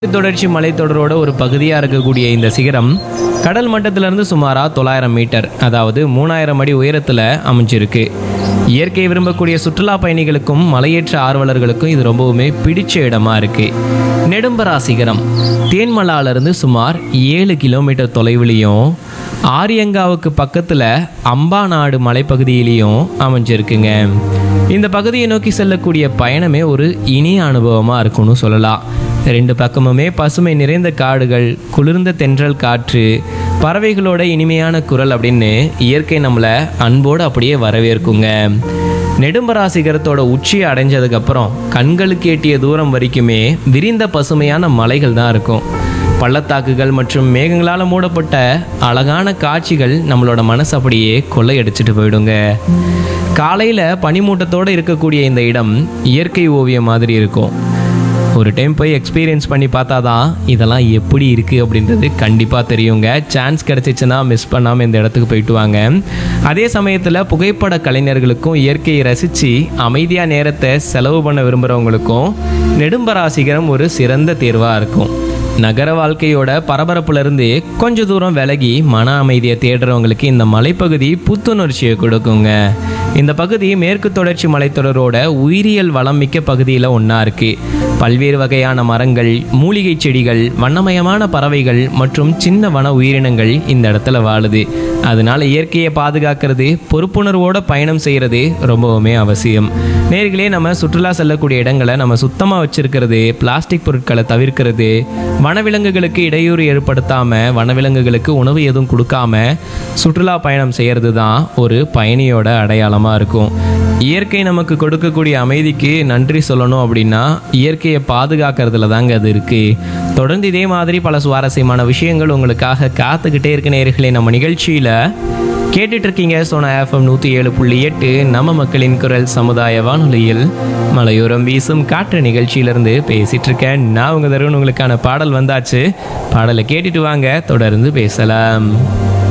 தொடர்ச்சி மலைத்தொடரோட ஒரு பகுதியாக இருக்கக்கூடிய இந்த சிகரம் கடல் மட்டத்திலிருந்து சுமாராக தொள்ளாயிரம் மீட்டர் அதாவது மூணாயிரம் அடி உயரத்தில் அமைஞ்சிருக்கு இயற்கை விரும்பக்கூடிய சுற்றுலா பயணிகளுக்கும் மலையேற்ற ஆர்வலர்களுக்கும் இது ரொம்பவுமே பிடிச்ச இடமா இருக்கு நெடும்பரா சிகரம் தேன்மலாலிருந்து சுமார் ஏழு கிலோமீட்டர் தொலைவிலையும் ஆரியங்காவுக்கு பக்கத்தில் அம்பாநாடு மலைப்பகுதியிலையும் அமைஞ்சிருக்குங்க இந்த பகுதியை நோக்கி செல்லக்கூடிய பயணமே ஒரு இனிய அனுபவமாக இருக்கும்னு சொல்லலாம் ரெண்டு பக்கமுமே பசுமை நிறைந்த காடுகள் குளிர்ந்த தென்றல் காற்று பறவைகளோட இனிமையான குரல் அப்படின்னு இயற்கை நம்மளை அன்போடு அப்படியே வரவேற்குங்க நெடும்பரா சிகரத்தோட உச்சியை அடைஞ்சதுக்கப்புறம் கண்களுக்கு எட்டிய தூரம் வரைக்குமே விரிந்த பசுமையான மலைகள் தான் இருக்கும் பள்ளத்தாக்குகள் மற்றும் மேகங்களால் மூடப்பட்ட அழகான காட்சிகள் நம்மளோட மனசு அப்படியே கொள்ளையடிச்சிட்டு போயிடுங்க காலையில் பனிமூட்டத்தோடு இருக்கக்கூடிய இந்த இடம் இயற்கை ஓவியம் மாதிரி இருக்கும் ஒரு டைம் போய் எக்ஸ்பீரியன்ஸ் பண்ணி பார்த்தா தான் இதெல்லாம் எப்படி இருக்குது அப்படின்றது கண்டிப்பாக தெரியுங்க சான்ஸ் கிடச்சிச்சுன்னா மிஸ் பண்ணாமல் இந்த இடத்துக்கு போயிட்டு வாங்க அதே சமயத்தில் புகைப்பட கலைஞர்களுக்கும் இயற்கையை ரசித்து அமைதியாக நேரத்தை செலவு பண்ண விரும்புகிறவங்களுக்கும் நெடும்பராசிகரம் ஒரு சிறந்த தேர்வாக இருக்கும் நகர வாழ்க்கையோட பரபரப்புலேருந்து கொஞ்ச தூரம் விலகி மன அமைதியை தேடுறவங்களுக்கு இந்த மலைப்பகுதி புத்துணர்ச்சியை கொடுக்குங்க இந்த பகுதி மேற்கு தொடர்ச்சி மலைத்தொடரோட உயிரியல் வளம் மிக்க பகுதியில் ஒன்றா இருக்குது பல்வேறு வகையான மரங்கள் மூலிகை செடிகள் வண்ணமயமான பறவைகள் மற்றும் சின்ன வன உயிரினங்கள் இந்த இடத்துல வாழுது அதனால இயற்கையை பாதுகாக்கிறது பொறுப்புணர்வோட பயணம் செய்கிறது ரொம்பவுமே அவசியம் நேர்களே நம்ம சுற்றுலா செல்லக்கூடிய இடங்களை நம்ம சுத்தமாக வச்சிருக்கிறது பிளாஸ்டிக் பொருட்களை தவிர்க்கிறது வனவிலங்குகளுக்கு இடையூறு ஏற்படுத்தாம வனவிலங்குகளுக்கு உணவு எதுவும் கொடுக்காம சுற்றுலா பயணம் செய்கிறது தான் ஒரு பயணியோட அடையாளமாக இருக்கும் இயற்கை நமக்கு கொடுக்கக்கூடிய அமைதிக்கு நன்றி சொல்லணும் அப்படின்னா இயற்கையை பாதுகாக்கிறதுல தாங்க அது இருக்கு தொடர்ந்து இதே மாதிரி பல சுவாரஸ்யமான விஷயங்கள் உங்களுக்காக காத்துக்கிட்டே இருக்க நேர்களே நம்ம நிகழ்ச்சியில் கேட்டுட்டு இருக்கீங்க சோனா எஃப்எம் நூற்றி ஏழு புள்ளி எட்டு நம்ம மக்களின் குரல் சமுதாய வானொலியில் மலையோரம் வீசும் காற்று நிகழ்ச்சியிலிருந்து பேசிட்டு இருக்கேன் நான் உங்க தருண் உங்களுக்கான பாடல் வந்தாச்சு பாடலை கேட்டுட்டு வாங்க தொடர்ந்து பேசலாம்